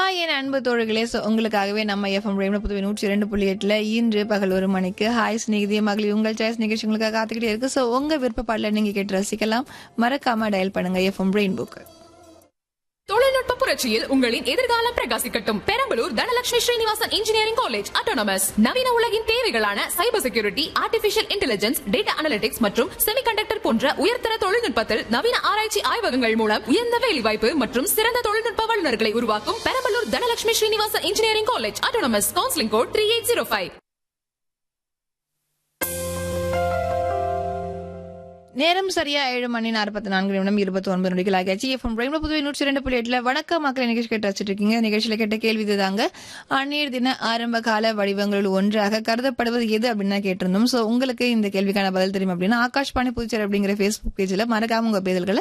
hi என் அன்பு தோழர்களே so உங்களுக்காகவே நம்ம எஃப்எம் ரேம்ல புதுவை நூற்றி இரண்டு புள்ளி எட்டுல இன்று பகல் ஒரு மணிக்கு ஹாய் ஸ்நேகிதிய மகளிர் உங்கள் சாய்ஸ் நிகழ்ச்சி உங்களுக்காக காத்துக்கிட்டே இருக்கு ஸோ உங்க விருப்பப்பாடல நீங்க கேட்டு ரசிக்கலாம் மறக்காம டயல் பண்ணுங்க எஃப்எம் ரெயின் புக் தொழில்நுட்ப புரட்சியில் உங்களின் எதிர்காலம் பிரகாசிக்கட்டும் Perambalur Dhanalakshmi Srinivasan engineering college autonomous நவீன உலகின் தேவைகளான cyber security artificial intelligence data analytics மற்றும் செமிகண்டக்டர் போன்ற உயர்தர தொழில்நுட்பத்தில் நவீன ஆராய்ச்சி ஆய்வகங்கள் மூலம் உயர்ந்த வேலைவாய்ப்பு மற்றும் சிறந்த தொழில்நுட்ப வல்லுநர்களை உருவாக்கும் Perambalur Dhanalakshmi Srinivasan engineering college autonomous counselling code three eight zero five நேரம் சரியா ஏழு மணி நாற்பத்தி நான்கு நிமிடம் இருபத்தி ஒன்பது நொடிகள் ஆகியாச்சு எஃப்எம் ரேம்ல புதுவை நூற்றி இரண்டு புள்ளி எட்டுல வணக்க மக்கள் நிகழ்ச்சி கேட்டு வச்சுட்டு இருக்கீங்க நிகழ்ச்சியில கேட்ட கேள்வி இதுதாங்க அந்நீர் தின ஆரம்ப கால வடிவங்களில் ஒன்றாக கருதப்படுவது எது அப்படின்னு தான் கேட்டிருந்தோம் சோ உங்களுக்கு இந்த கேள்விக்கான பதில் தெரியும் அப்படின்னா ஆகாஷ்வாணி புதுச்சேரி அப்படிங்கிற ஃபேஸ்புக் பேஜ்ல மறக்காம உங்க பதில்களை